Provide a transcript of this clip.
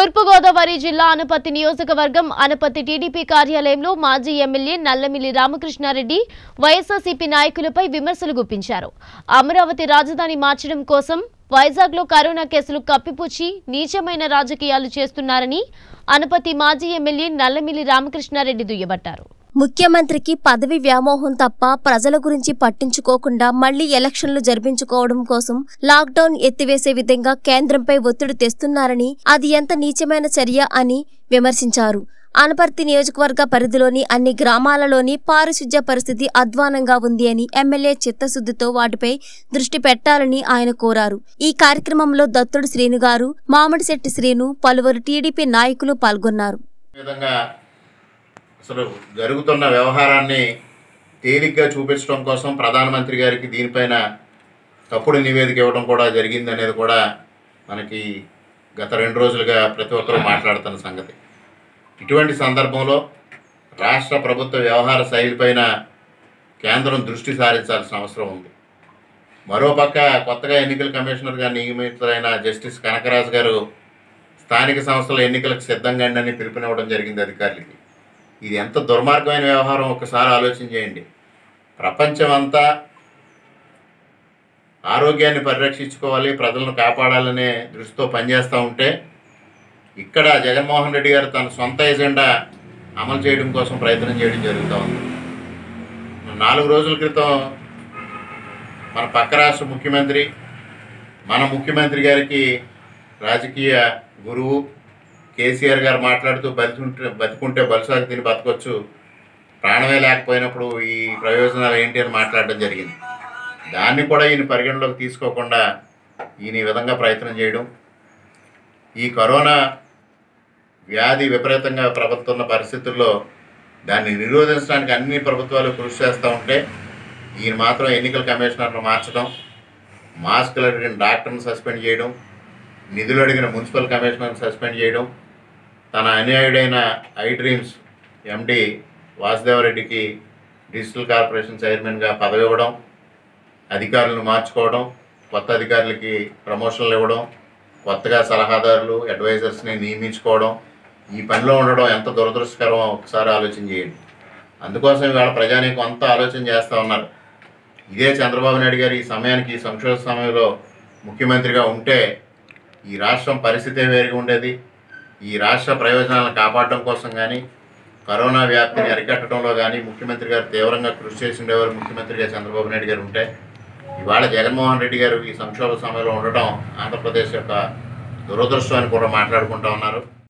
తూర్పుగోదావరి జిల్లా అనపత్తి నియోజకవర్గం అనపత్తి టీడీపీ కార్యాలయంలో మాజీ ఎమ్మెల్యే నల్లమిల్లి రామకృష్ణారెడ్డి వైఎస్ఆర్సీపీ నాయకులపై విమర్శలు గుప్పించారు అమరావతి రాజధాని మార్చడం కోసం వైజాగ్లో కరోనా కేసులు కప్పిపుచ్చి నీచమైన రాజకీయాలు చేస్తున్నారని అనపతి మాజీ ఎమ్మెల్యే నల్లమిల్లి రామకృష్ణారెడ్డి దుయ్యబట్టారు ముఖ్యమంత్రికి పదవి వ్యామోహం తప్ప ప్రజల గురించి పట్టించుకోకుండా మళ్లీ ఎలక్షన్లు జరిపించుకోవడం కోసం లాక్డౌన్ ఎత్తివేసే విధంగా కేంద్రంపై ఒత్తిడి తెస్తున్నారని అది ఎంత నీచమైన చర్య అని విమర్శించారు అనపర్తి నియోజకవర్గ పరిధిలోని అన్ని గ్రామాలలోని పారిశుధ్య పరిస్థితి అధ్వానంగా ఉంది అని ఎమ్మెల్యే చిత్తశుద్ధితో వాటిపై దృష్టి పెట్టాలని ఆయన కోరారు ఈ కార్యక్రమంలో దత్తుడు శ్రీను గారు మామిడిశెట్టి శ్రీను పలువురు టీడీపీ నాయకులు పాల్గొన్నారు ఈ విధంగా అసలు జరుగుతున్న వ్యవహారాన్ని తేలిగ్గా చూపించడం కోసం ప్రధానమంత్రి గారికి దీనిపైన తప్పుడు నివేదిక ఇవ్వడం కూడా జరిగింది అనేది కూడా మనకి గత రెండు రోజులుగా ప్రతి ఒక్కరూ మాట్లాడుతున్న సంగతి ఇటువంటి సందర్భంలో రాష్ట్ర ప్రభుత్వ వ్యవహార శైలిపైన కేంద్రం దృష్టి సారించాల్సిన అవసరం ఉంది మరోపక్క కొత్తగా ఎన్నికల కమిషనర్గా నియమితులైన జస్టిస్ కనకరాజు గారు స్థానిక సంస్థల ఎన్నికలకు సిద్ధంగా అని పిలుపునివ్వడం జరిగింది అధికారులకి ఇది ఎంత దుర్మార్గమైన వ్యవహారం ఒకసారి ఆలోచన చేయండి ప్రపంచం అంతా ఆరోగ్యాన్ని పరిరక్షించుకోవాలి ప్రజలను కాపాడాలనే దృష్టితో పనిచేస్తూ ఉంటే ఇక్కడ జగన్మోహన్ రెడ్డి గారు తన సొంత ఎజెండా అమలు చేయడం కోసం ప్రయత్నం చేయడం జరుగుతూ ఉంది నాలుగు రోజుల క్రితం మన పక్క రాష్ట్ర ముఖ్యమంత్రి మన ముఖ్యమంత్రి గారికి రాజకీయ గురువు కేసీఆర్ గారు మాట్లాడుతూ బతికుంటే బతికుంటే బలుసాకు తిని బతకొచ్చు ప్రాణమే లేకపోయినప్పుడు ఈ ప్రయోజనాలు ఏంటి అని మాట్లాడడం జరిగింది దాన్ని కూడా ఈయన పరిగణలోకి తీసుకోకుండా ఈయన ఈ విధంగా ప్రయత్నం చేయడం ఈ కరోనా వ్యాధి విపరీతంగా ప్రబలుతున్న పరిస్థితుల్లో దాన్ని నిరోధించడానికి అన్ని ప్రభుత్వాలు కృషి చేస్తూ ఉంటే ఈయన మాత్రం ఎన్నికల కమిషనర్ను మార్చడం మాస్కులు అడిగిన డాక్టర్ని సస్పెండ్ చేయడం నిధులు అడిగిన మున్సిపల్ కమిషనర్ని సస్పెండ్ చేయడం తన అనుయాయుడైన ఐ డ్రీమ్స్ ఎండి వాసుదేవరెడ్డికి డిజిటల్ కార్పొరేషన్ చైర్మన్గా పదవి ఇవ్వడం అధికారులను మార్చుకోవడం కొత్త అధికారులకి ప్రమోషన్లు ఇవ్వడం కొత్తగా సలహాదారులు అడ్వైజర్స్ని నియమించుకోవడం ఈ పనిలో ఉండడం ఎంత దురదృష్టకరమో ఒకసారి ఆలోచన చేయండి అందుకోసం ఇవాళ ప్రజానీకం అంతా ఆలోచన చేస్తూ ఉన్నారు ఇదే చంద్రబాబు నాయుడు గారు ఈ సమయానికి ఈ సంక్షోభ సమయంలో ముఖ్యమంత్రిగా ఉంటే ఈ రాష్ట్రం పరిస్థితే వేరుగా ఉండేది ఈ రాష్ట్ర ప్రయోజనాలను కాపాడడం కోసం కానీ కరోనా వ్యాప్తిని అరికట్టడంలో కానీ ముఖ్యమంత్రి గారు తీవ్రంగా కృషి చేసి ఉండేవారు ముఖ్యమంత్రిగా చంద్రబాబు నాయుడు గారు ఉంటే ఇవాళ జగన్మోహన్ రెడ్డి గారు ఈ సంక్షోభ సమయంలో ఉండటం ఆంధ్రప్రదేశ్ యొక్క దురదృష్టం అని కూడా మాట్లాడుకుంటూ ఉన్నారు